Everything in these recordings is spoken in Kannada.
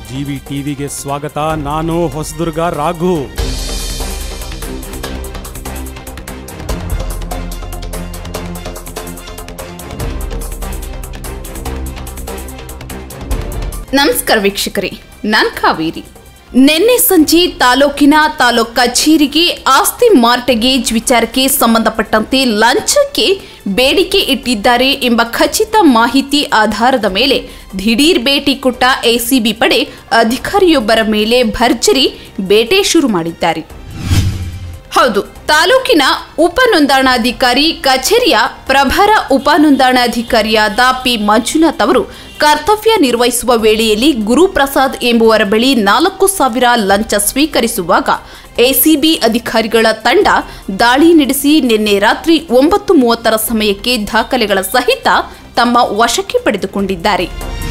ಜಿವಿ ಟಿವಿಗೆ ಸ್ವಾಗತ ನಾನು ಹೊಸದುರ್ಗ ರಾಘು ನಮಸ್ಕಾರ ವೀಕ್ಷಕರೇ ನಾನ್ ಕಾವೇರಿ ನಿನ್ನೆ ಸಂಜೆ ತಾಲೂಕಿನ ತಾಲೂಕ್ ಕಚೇರಿಗೆ ಆಸ್ತಿ ಮಾರ್ಟಗೇಜ್ ವಿಚಾರಕ್ಕೆ ಸಂಬಂಧಪಟ್ಟಂತೆ ಲಂಚಕ್ಕೆ ಬೇಡಿಕೆ ಇಟ್ಟಿದ್ದಾರೆ ಎಂಬ ಖಚಿತ ಮಾಹಿತಿ ಆಧಾರದ ಮೇಲೆ ದಿಢೀರ್ ಭೇಟಿ ಕೊಟ್ಟ ಎಸಿಬಿ ಪಡೆ ಅಧಿಕಾರಿಯೊಬ್ಬರ ಮೇಲೆ ಭರ್ಜರಿ ಬೇಟೆ ಶುರು ಮಾಡಿದ್ದಾರೆ ಹೌದು ತಾಲೂಕಿನ ಉಪ ನೋಂದಣಾಧಿಕಾರಿ ಕಚೇರಿಯ ಪ್ರಭಾರ ಉಪ ನೋಂದಣಾಧಿಕಾರಿಯಾದ ಪಿ ಮಂಜುನಾಥ್ ಅವರು ಕರ್ತವ್ಯ ನಿರ್ವಹಿಸುವ ವೇಳೆಯಲ್ಲಿ ಗುರುಪ್ರಸಾದ್ ಎಂಬುವರ ಬಳಿ ನಾಲ್ಕು ಸಾವಿರ ಲಂಚ ಸ್ವೀಕರಿಸುವಾಗ ಎಸಿಬಿ ಅಧಿಕಾರಿಗಳ ತಂಡ ದಾಳಿ ನಡೆಸಿ ನಿನ್ನೆ ರಾತ್ರಿ ಒಂಬತ್ತು ಮೂವತ್ತರ ಸಮಯಕ್ಕೆ ದಾಖಲೆಗಳ ಸಹಿತ ತಮ್ಮ ವಶಕ್ಕೆ ಪಡೆದುಕೊಂಡಿದ್ದಾರೆ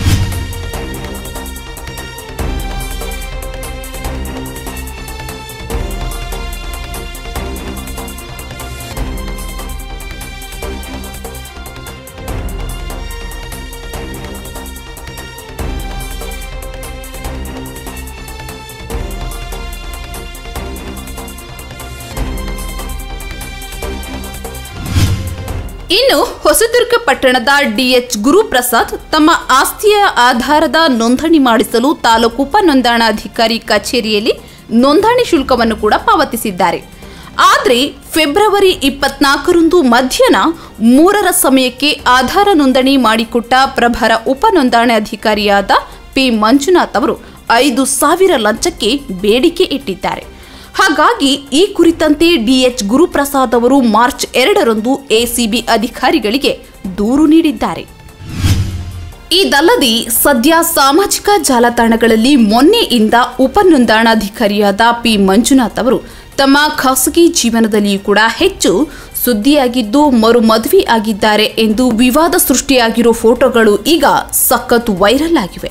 ಇನ್ನು ಹೊಸದುರ್ಗ ಪಟ್ಟಣದ ಡಿಎಚ್ ಗುರುಪ್ರಸಾದ್ ತಮ್ಮ ಆಸ್ತಿಯ ಆಧಾರದ ನೋಂದಣಿ ಮಾಡಿಸಲು ತಾಲೂಕು ಉಪ ನೋಂದಣಾಧಿಕಾರಿ ಕಚೇರಿಯಲ್ಲಿ ನೋಂದಣಿ ಶುಲ್ಕವನ್ನು ಕೂಡ ಪಾವತಿಸಿದ್ದಾರೆ ಆದರೆ ಫೆಬ್ರವರಿ ಇಪ್ಪತ್ನಾಲ್ಕರಂದು ಮಧ್ಯಾಹ್ನ ಮೂರರ ಸಮಯಕ್ಕೆ ಆಧಾರ ನೋಂದಣಿ ಮಾಡಿಕೊಟ್ಟ ಪ್ರಭಾರ ಉಪ ನೋಂದಣಾಧಿಕಾರಿಯಾದ ಪಿ ಮಂಜುನಾಥ್ ಅವರು ಐದು ಸಾವಿರ ಲಂಚಕ್ಕೆ ಬೇಡಿಕೆ ಇಟ್ಟಿದ್ದಾರೆ ಹಾಗಾಗಿ ಈ ಕುರಿತಂತೆ ಡಿಎಚ್ ಗುರುಪ್ರಸಾದ್ ಅವರು ಮಾರ್ಚ್ ಎರಡರಂದು ಎಸಿಬಿ ಅಧಿಕಾರಿಗಳಿಗೆ ದೂರು ನೀಡಿದ್ದಾರೆ ಇದಲ್ಲದೆ ಸದ್ಯ ಸಾಮಾಜಿಕ ಜಾಲತಾಣಗಳಲ್ಲಿ ಮೊನ್ನೆಯಿಂದ ಉಪ ನೋಂದಣಾಧಿಕಾರಿಯಾದ ಪಿ ಮಂಜುನಾಥ್ ಅವರು ತಮ್ಮ ಖಾಸಗಿ ಜೀವನದಲ್ಲಿಯೂ ಕೂಡ ಹೆಚ್ಚು ಸುದ್ದಿಯಾಗಿದ್ದು ಮರು ಮದುವೆ ಆಗಿದ್ದಾರೆ ಎಂದು ವಿವಾದ ಸೃಷ್ಟಿಯಾಗಿರೋ ಫೋಟೋಗಳು ಈಗ ಸಖತ್ ವೈರಲ್ ಆಗಿವೆ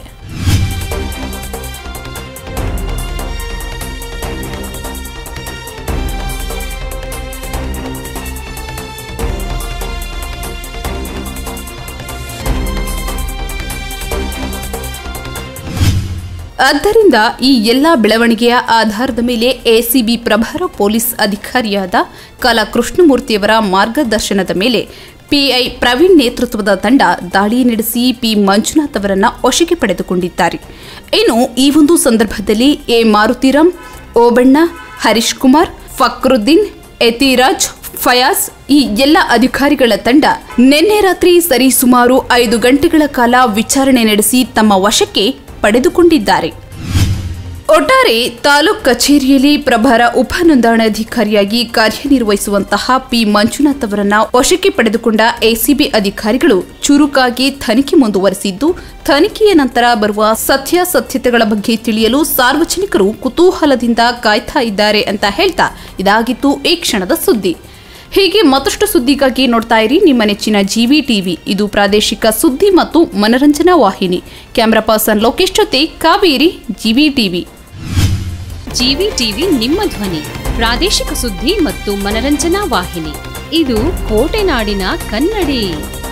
ಆದ್ದರಿಂದ ಈ ಎಲ್ಲ ಬೆಳವಣಿಗೆಯ ಆಧಾರದ ಮೇಲೆ ಎಸಿಬಿ ಪ್ರಭಾರ ಪೊಲೀಸ್ ಅಧಿಕಾರಿಯಾದ ಕಲಾ ಕೃಷ್ಣಮೂರ್ತಿಯವರ ಮಾರ್ಗದರ್ಶನದ ಮೇಲೆ ಪಿಐ ಪ್ರವೀಣ್ ನೇತೃತ್ವದ ತಂಡ ದಾಳಿ ನಡೆಸಿ ಪಿ ಮಂಜುನಾಥ್ ಅವರನ್ನ ವಶಕ್ಕೆ ಪಡೆದುಕೊಂಡಿದ್ದಾರೆ ಇನ್ನು ಈ ಒಂದು ಸಂದರ್ಭದಲ್ಲಿ ಎ ಮಾರುತಿರಾಮ್ ಓಬಣ್ಣ ಹರೀಶ್ ಕುಮಾರ್ ಫಕ್ರುದ್ದೀನ್ ಎತಿರಾಜ್ ಫಯಾಜ್ ಈ ಎಲ್ಲ ಅಧಿಕಾರಿಗಳ ತಂಡ ನಿನ್ನೆ ರಾತ್ರಿ ಸರಿಸುಮಾರು ಐದು ಗಂಟೆಗಳ ಕಾಲ ವಿಚಾರಣೆ ನಡೆಸಿ ತಮ್ಮ ವಶಕ್ಕೆ ಪಡೆದುಕೊಂಡಿದ್ದಾರೆ ಒಟ್ಟಾರೆ ತಾಲೂಕ್ ಕಚೇರಿಯಲ್ಲಿ ಪ್ರಭಾರ ಉಪ ನೋಂದಣಾಧಿಕಾರಿಯಾಗಿ ಕಾರ್ಯನಿರ್ವಹಿಸುವಂತಹ ಪಿ ಮಂಜುನಾಥ್ ಅವರನ್ನ ವಶಕ್ಕೆ ಪಡೆದುಕೊಂಡ ಎಸಿಬಿ ಅಧಿಕಾರಿಗಳು ಚುರುಕಾಗಿ ತನಿಖೆ ಮುಂದುವರೆಸಿದ್ದು ತನಿಖೆಯ ನಂತರ ಬರುವ ಸತ್ಯಾಸತ್ಯತೆಗಳ ಬಗ್ಗೆ ತಿಳಿಯಲು ಸಾರ್ವಜನಿಕರು ಕುತೂಹಲದಿಂದ ಕಾಯ್ತಾ ಇದ್ದಾರೆ ಅಂತ ಹೇಳ್ತಾ ಇದಾಗಿತ್ತು ಈ ಕ್ಷಣದ ಸುದ್ದಿ ಹೀಗೆ ಮತ್ತಷ್ಟು ಸುದ್ದಿಗಾಗಿ ನೋಡ್ತಾ ಇರಿ ನಿಮ್ಮ ನೆಚ್ಚಿನ ಜಿವಿ ಟಿವಿ ಇದು ಪ್ರಾದೇಶಿಕ ಸುದ್ದಿ ಮತ್ತು ಮನರಂಜನಾ ವಾಹಿನಿ ಕ್ಯಾಮರಾ ಪರ್ಸನ್ ಲೋಕೇಶ್ ಜೊತೆ Kaveri GV TV GV TV ನಿಮ್ಮ ಧ್ವನಿ ಪ್ರಾದೇಶಿಕ ಸುದ್ದಿ ಮತ್ತು ಮನರಂಜನಾ ವಾಹಿನಿ ಇದು ಕೋಟೆನಾಡಿನ ಕನ್ನಡಿ